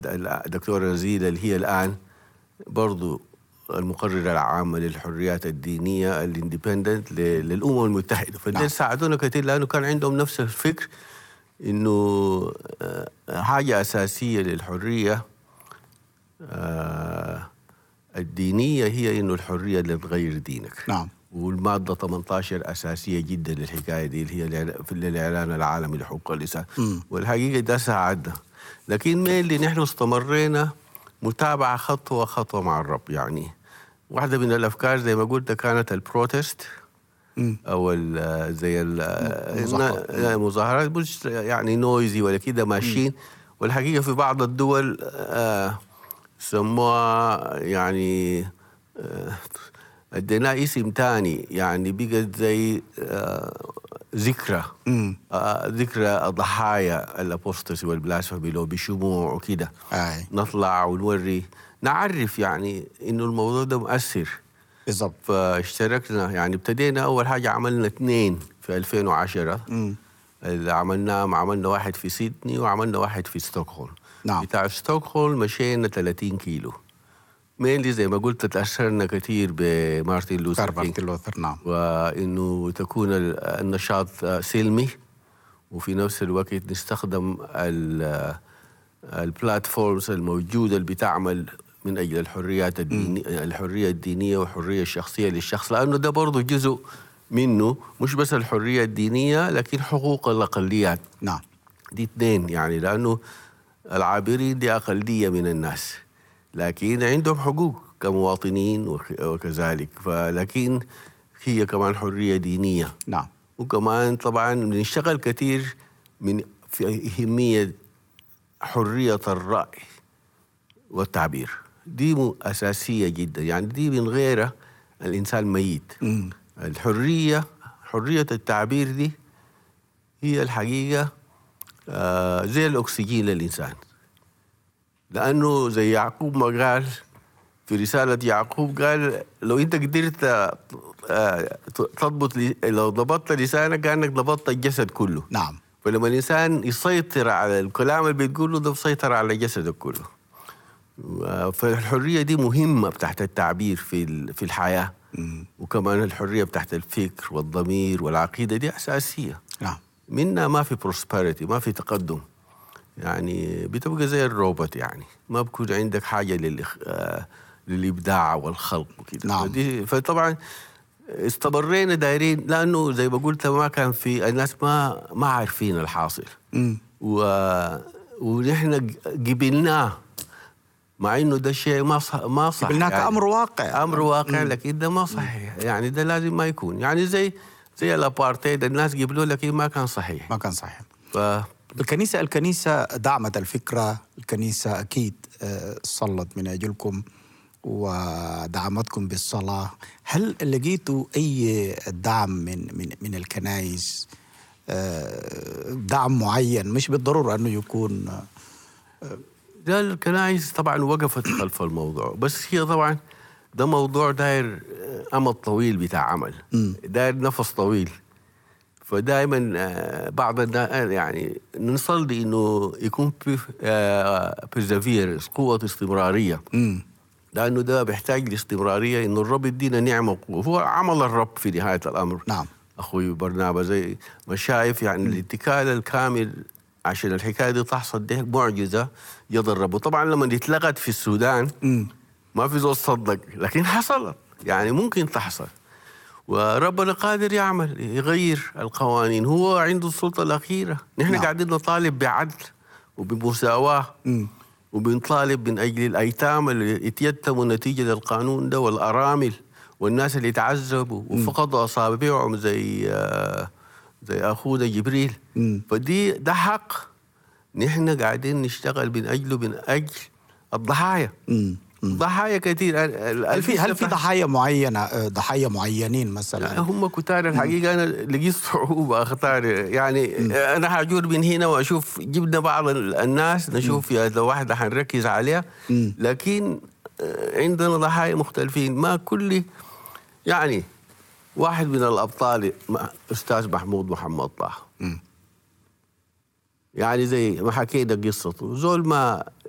الدكتورة نزيلة اللي هي الآن برضو المقررة العامة للحريات الدينية الاندبندنت للأمم المتحدة فدول نعم. ساعدونا كثير لأنه كان عندهم نفس الفكر إنه آه، حاجة أساسية للحرية آه، الدينية هي إنه الحرية اللي تغير دينك نعم والمادة 18 أساسية جدا للحكاية دي اللي هي الإعلا- في الإعلان العالمي لحقوق الإنسان مم. والحقيقة ده ساعدنا لكن مين اللي نحن استمرينا متابعة خطوة خطوة مع الرب يعني واحدة من الأفكار زي ما قلت كانت البروتست مم. أو ال- زي ال- مظاهرات. المظاهرات مش يعني نويزي ولا كده ماشيين والحقيقة في بعض الدول آه، سموها يعني آه، اديناه اسم تاني يعني بقت زي آه، ذكرى مم. آه، ذكرى ضحايا الابوستاسي والبلاسفمي لو بشموع وكده اي نطلع ونوري نعرف يعني انه الموضوع ده مؤثر بالضبط فاشتركنا يعني ابتدينا اول حاجه عملنا اثنين في 2010 مم. اللي عملناهم عملنا واحد في سيدني وعملنا واحد في ستوكهولم نعم. بتاع ستوكهولم مشينا 30 كيلو مينلي زي ما قلت تاثرنا كثير بمارتن لوثر كينج مارتن لوثر نعم وانه تكون ال- النشاط آه، سلمي وفي نفس الوقت نستخدم ال- البلاتفورمز الموجوده اللي بتعمل من اجل الحريات الدينيه الحريه الدينيه والحريه الشخصيه للشخص لانه ده برضه جزء منه مش بس الحريه الدينيه لكن حقوق الاقليات نعم دي اثنين يعني لانه العابرين دي اقليه من الناس لكن عندهم حقوق كمواطنين وك- وكذلك فلكن هي كمان حريه دينيه نعم وكمان طبعا بنشتغل كثير من في اهميه حريه الراي والتعبير دي م- اساسيه جدا يعني دي من غيرها الانسان ميت مم. الحريه حريه التعبير دي هي الحقيقه آه زي الاكسجين للانسان لانه زي يعقوب ما قال في رساله يعقوب قال لو انت قدرت آه، تضبط لي- لو ضبطت لسانك كانك ضبطت الجسد كله نعم فلما الانسان يسيطر على الكلام اللي بتقوله ده بيسيطر على جسده كله و- فالحريه دي مهمه بتاعت التعبير في ال- في الحياه مم. وكمان الحريه بتاعت الفكر والضمير والعقيده دي اساسيه نعم منا ما في بروسبريتي ما في تقدم يعني بتبقى زي الروبوت يعني ما بكون عندك حاجه للإخ... آه، للابداع والخلق وكده نعم. فدي فطبعا استمرينا دايرين لانه زي ما قلت ما كان في الناس ما ما عارفين الحاصل مم. و... ونحن قبلناه مع انه ده شيء ما صح ما صح قبلناه كأمر واقع. امر واقع لكن ده ما صحيح يعني ده لازم ما يكون يعني زي زي الابارتيد الناس قبلوه لكن ما كان صحيح ما كان صحيح ف الكنيسة الكنيسة دعمت الفكرة الكنيسة أكيد آه، صلت من أجلكم ودعمتكم بالصلاة هل لقيتوا أي دعم من من من الكنائس آه، دعم معين مش بالضرورة أنه يكون آه، ده الكنائس طبعا وقفت خلف الموضوع بس هي طبعا ده موضوع داير امد طويل بتاع عمل داير نفس طويل فدائما آه، بعض الناس يعني نصلي انه يكون بيرزافيرنس قوه استمراريه مم. لانه ده بيحتاج لاستمراريه انه الرب يدينا نعمه وقوه هو عمل الرب في نهايه الامر نعم اخوي برنابا زي ما شايف يعني الاتكال الكامل عشان الحكايه دي تحصل ده معجزه يد الرب وطبعا لما اتلغت في السودان مم. ما في زول صدق لكن حصلت يعني ممكن تحصل وربنا قادر يعمل يغير القوانين هو عنده السلطه الاخيره نحن نعم. قاعدين نطالب بعدل وبمساواه مم. وبنطالب من اجل الايتام اللي يتيتموا نتيجه للقانون ده والارامل والناس اللي تعذبوا وفقدوا اصابعهم زي آه، زي اخونا جبريل مم. فدي ده حق نحن قاعدين نشتغل من اجله من اجل الضحايا مم. مم. ضحايا كثير هل في هل في ضحايا معينة آه، ضحايا معينين مثلا هم كتار الحقيقه انا لقيت صعوبه اختار يعني انا حاجور من هنا واشوف جبنا بعض ال- الناس نشوف يا لو واحده حنركز عليها مم. لكن آه، عندنا ضحايا مختلفين ما كل يعني واحد من الابطال م- استاذ محمود محمد طه مم. يعني زي ما حكينا قصته زول ما